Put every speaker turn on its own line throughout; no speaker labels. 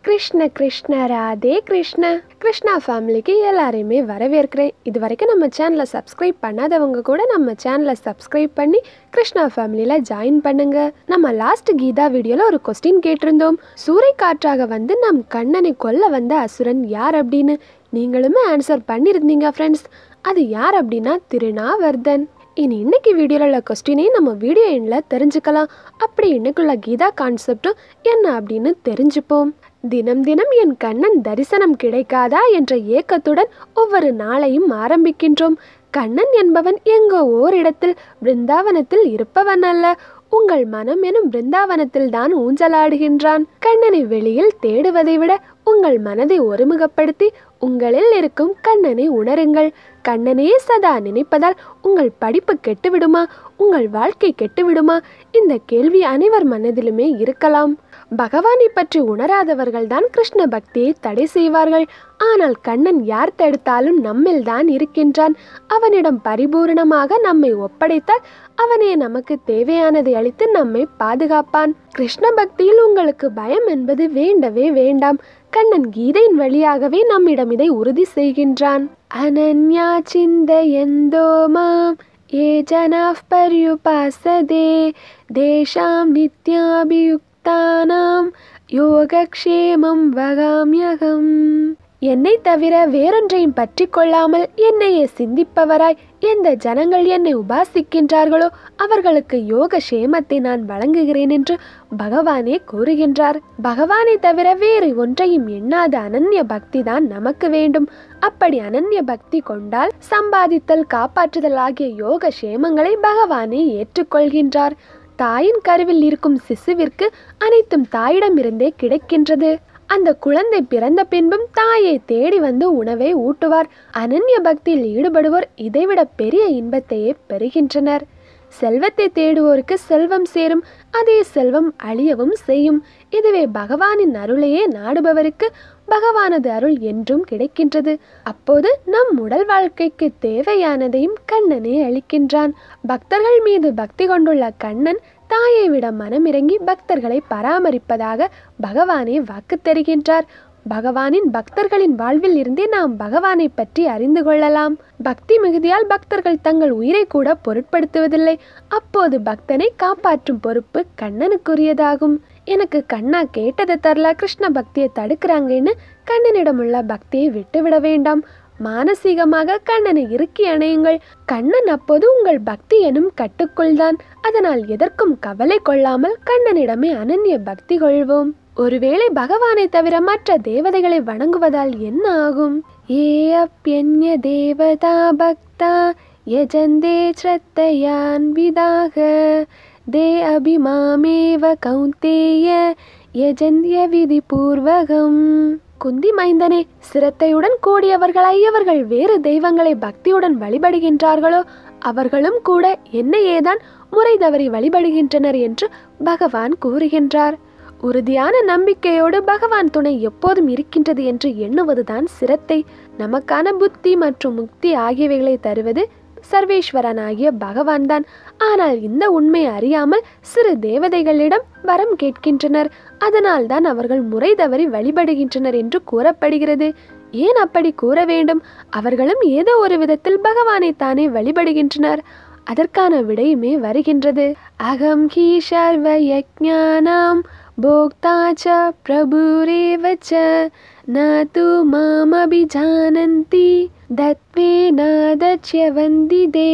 கிருஷ்ண கிருஷ்ண ராதே கிருஷ்ண கிருஷ்ணா ஃபேமிலிக்கு எல்லாரையுமே வரவேற்கிறேன் இது வரைக்கும் நம்ம சேனலை சப்ஸ்கிரைப் பண்ணாதவங்க கூட நம்ம சேனலை சப்ஸ்கிரைப் பண்ணி கிருஷ்ணா ஃபேமிலியில் ஜாயின் பண்ணுங்க நம்ம லாஸ்ட் கீதா வீடியோவில் ஒரு கொஸ்டின் கேட்டிருந்தோம் சூறைக்காற்றாக வந்து நம் கண்ணனை கொல்ல வந்த அசுரன் யார் அப்படின்னு நீங்களுமே ஆன்சர் பண்ணியிருந்தீங்க ஃப்ரெண்ட்ஸ் அது யார் அப்படின்னா திருநாவர்தன் இனி இன்னைக்கு வீடியோவில் உள்ள கொஸ்டினே நம்ம வீடியோ எண்ணில் தெரிஞ்சுக்கலாம் அப்படி இன்னைக்குள்ள கீதா கான்செப்டும் என்ன அப்படின்னு தெரிஞ்சுப்போம் தினம் தினம் என் கண்ணன் தரிசனம் கிடைக்காதா என்ற ஏக்கத்துடன் ஒவ்வொரு நாளையும் ஆரம்பிக்கின்றோம் கண்ணன் என்பவன் எங்கோ ஓரிடத்தில் பிருந்தாவனத்தில் இருப்பவன் அல்ல உங்கள் மனம் எனும் பிருந்தாவனத்தில் தான் ஊஞ்சலாடுகின்றான் கண்ணனை வெளியில் தேடுவதை விட உங்கள் மனதை ஒருமுகப்படுத்தி உங்களில் இருக்கும் கண்ணனை உணருங்கள் கண்ணனையே சதா நினைப்பதால் உங்கள் படிப்பு கெட்டுவிடுமா உங்கள் வாழ்க்கை கெட்டுவிடுமா இந்த கேள்வி அனைவர் மனதிலுமே இருக்கலாம் பகவானை பற்றி உணராதவர்கள் தான் கிருஷ்ண பக்தியை தடை செய்வார்கள் ஆனால் கண்ணன் யார் தடுத்தாலும் நம்மில் தான் இருக்கின்றான் அவனிடம் பரிபூரணமாக நம்மை ஒப்படைத்தால் அவனே நமக்கு தேவையானதை அளித்து நம்மை பாதுகாப்பான் கிருஷ்ண பக்தியில் உங்களுக்கு பயம் என்பது வேண்டவே வேண்டாம் கண்ணன் கீதையின் வழியாகவே நம்மிடம் இதை உறுதி செய்கின்றான் அனன்யா சிந்தயந்தோ மாம் ஏ ஜனாஃப் பர்யுபாசதே தேஷாம் நித்யாபியுக்தானாம் யோகக்ஷேமம் வகாமியகம் என்னை தவிர வேறொன்றையும் பற்றி கொள்ளாமல் என்னையே சிந்திப்பவராய் எந்த ஜனங்கள் என்னை உபாசிக்கின்றார்களோ அவர்களுக்கு யோக சேமத்தை நான் வழங்குகிறேன் என்று பகவானே கூறுகின்றார் பகவானை தவிர வேறு ஒன்றையும் எண்ணாத அனன்ய பக்தி தான் நமக்கு வேண்டும் அப்படி அனன்ய பக்தி கொண்டால் சம்பாதித்தல் காப்பாற்றுதல் ஆகிய யோக சேமங்களை பகவானே ஏற்றுக்கொள்கின்றார் தாயின் கருவில் இருக்கும் சிசுவிற்கு அனைத்தும் தாயிடமிருந்தே கிடைக்கின்றது அந்த குழந்தை பிறந்த பின்பும் தாயை தேடி வந்து உணவை ஊட்டுவார் அனன்ய பக்தியில் ஈடுபடுவோர் இதைவிட பெரிய இன்பத்தையே பெறுகின்றனர் செல்வத்தை தேடுவோருக்கு செல்வம் சேரும் அதே செல்வம் அழியவும் செய்யும் இதுவே பகவானின் அருளையே நாடுபவருக்கு பகவானது அருள் என்றும் கிடைக்கின்றது அப்போது நம் உடல் வாழ்க்கைக்கு தேவையானதையும் கண்ணனே அளிக்கின்றான் பக்தர்கள் மீது பக்தி கொண்டுள்ள கண்ணன் தாயை விட மனமிறங்கி பக்தர்களை பராமரிப்பதாக பகவானே வாக்கு தருகின்றார் பகவானின் பக்தர்களின் வாழ்வில் இருந்தே நாம் பகவானை பற்றி அறிந்து கொள்ளலாம் பக்தி மிகுதியால் பக்தர்கள் தங்கள் உயிரை கூட பொருட்படுத்துவதில்லை அப்போது பக்தனை காப்பாற்றும் பொறுப்பு கண்ணனுக்குரியதாகும் எனக்கு கண்ணா கேட்டதை தரல கிருஷ்ண பக்தியை தடுக்கிறாங்கன்னு கண்ணனிடமுள்ள பக்தியை விட்டுவிட வேண்டாம் மானசீகமாக கண்ணனை இறுக்கி அணையுங்கள் கண்ணன் அப்போது உங்கள் பக்தி எனும் கட்டுக்குள்தான் அதனால் எதற்கும் கவலை கொள்ளாமல் கண்ணனிடமே அனன்ய பக்தி கொள்வோம் ஒருவேளை பகவானை தவிர மற்ற தேவதைகளை வணங்குவதால் என்ன ஆகும் ஏ அப்பியன்ய தேவதா பக்தா யஜந்தே ஸ்ரத்தையான்விதாக தே அபிமாமேவ கௌந்தேய யஜந்திய விதி பூர்வகம் குந்தி மைந்தனே சிரத்தையுடன் கூடியவர்களாய் அவர்கள் வேறு தெய்வங்களை பக்தியுடன் வழிபடுகின்றார்களோ அவர்களும் கூட என்னையேதான் முறை தவறி வழிபடுகின்றனர் என்று பகவான் கூறுகின்றார் உறுதியான நம்பிக்கையோடு பகவான் துணை எப்போதும் இருக்கின்றது என்று எண்ணுவதுதான் சிரத்தை நமக்கான புத்தி மற்றும் முக்தி ஆகியவைகளை தருவது சர்வேஸ்வரனாகிய பகவான் தான் ஆனால் இந்த உண்மை அறியாமல் சிறு தேவதைகளிடம் வரம் கேட்கின்றனர் அதனால் தான் அவர்கள் முறை தவறி வழிபடுகின்றனர் என்று கூறப்படுகிறது ஏன் அப்படி கூற வேண்டும் அவர்களும் ஏதோ ஒரு விதத்தில் பகவானை தானே வழிபடுகின்றனர் அதற்கான விடையுமே வருகின்றது அகம் ஹி சர்வ யஜ்ஞானாம் போக்தா ச பிரபுரேவ ச ந து மாமபிஜானந்தி தத்வே நாதச்யவந்திதே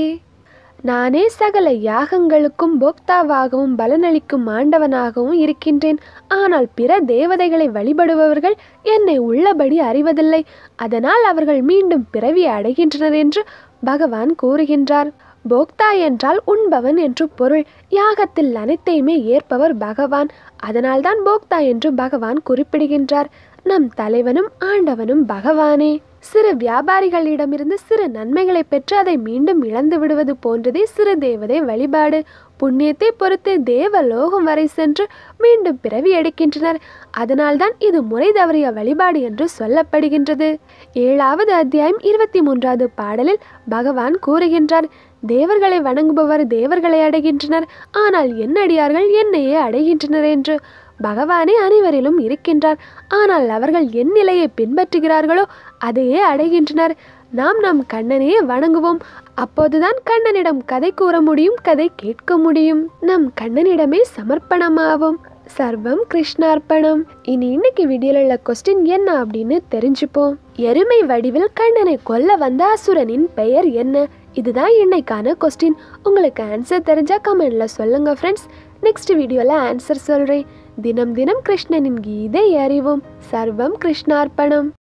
நானே சகல யாகங்களுக்கும் போக்தாவாகவும் பலனளிக்கும் ஆண்டவனாகவும் இருக்கின்றேன் ஆனால் பிற தேவதைகளை வழிபடுபவர்கள் என்னை உள்ளபடி அறிவதில்லை அதனால் அவர்கள் மீண்டும் பிறவி அடைகின்றனர் என்று பகவான் கூறுகின்றார் போக்தா என்றால் உண்பவன் என்று பொருள் யாகத்தில் அனைத்தையுமே ஏற்பவர் பகவான் அதனால்தான் போக்தா என்று பகவான் குறிப்பிடுகின்றார் நம் தலைவனும் ஆண்டவனும் பகவானே சிறு வியாபாரிகளிடமிருந்து சிறு நன்மைகளை பெற்று அதை மீண்டும் இழந்து விடுவது போன்றதே சிறு தேவதை வழிபாடு புண்ணியத்தை பொறுத்து தேவலோகம் வரை சென்று மீண்டும் பிறவி எடுக்கின்றனர் அதனால்தான் இது முறை தவறிய வழிபாடு என்று சொல்லப்படுகின்றது ஏழாவது அத்தியாயம் இருபத்தி மூன்றாவது பாடலில் பகவான் கூறுகின்றார் தேவர்களை வணங்குபவர் தேவர்களை அடைகின்றனர் ஆனால் என்னடியார்கள் என்னையே அடைகின்றனர் என்று பகவானே அனைவரிலும் இருக்கின்றார் ஆனால் அவர்கள் என் நிலையை பின்பற்றுகிறார்களோ அதையே அடைகின்றனர் நாம் நம் கண்ணனையே வணங்குவோம் அப்போதுதான் கண்ணனிடம் கதை கூற முடியும் கதை கேட்க முடியும் நம் கண்ணனிடமே சமர்ப்பணமாவோம் சர்வம் கிருஷ்ணார்ப்பணம் இனி இன்னைக்கு வீடியோல உள்ள கொஸ்டின் என்ன அப்படின்னு தெரிஞ்சுப்போம் எருமை வடிவில் கண்ணனை கொல்ல வந்த அசுரனின் பெயர் என்ன இதுதான் இன்னைக்கான கொஸ்டின் உங்களுக்கு ஆன்சர் தெரிஞ்சா கமெண்ட்ல சொல்லுங்க ஃப்ரெண்ட்ஸ் நெக்ஸ்ட் வீடியோல ஆன்சர் சொல்றேன் தினம் தினம் கிருஷ்ணனின் கீதை அறிவோம் சர்வம் கிருஷ்ணார்ப்பணம்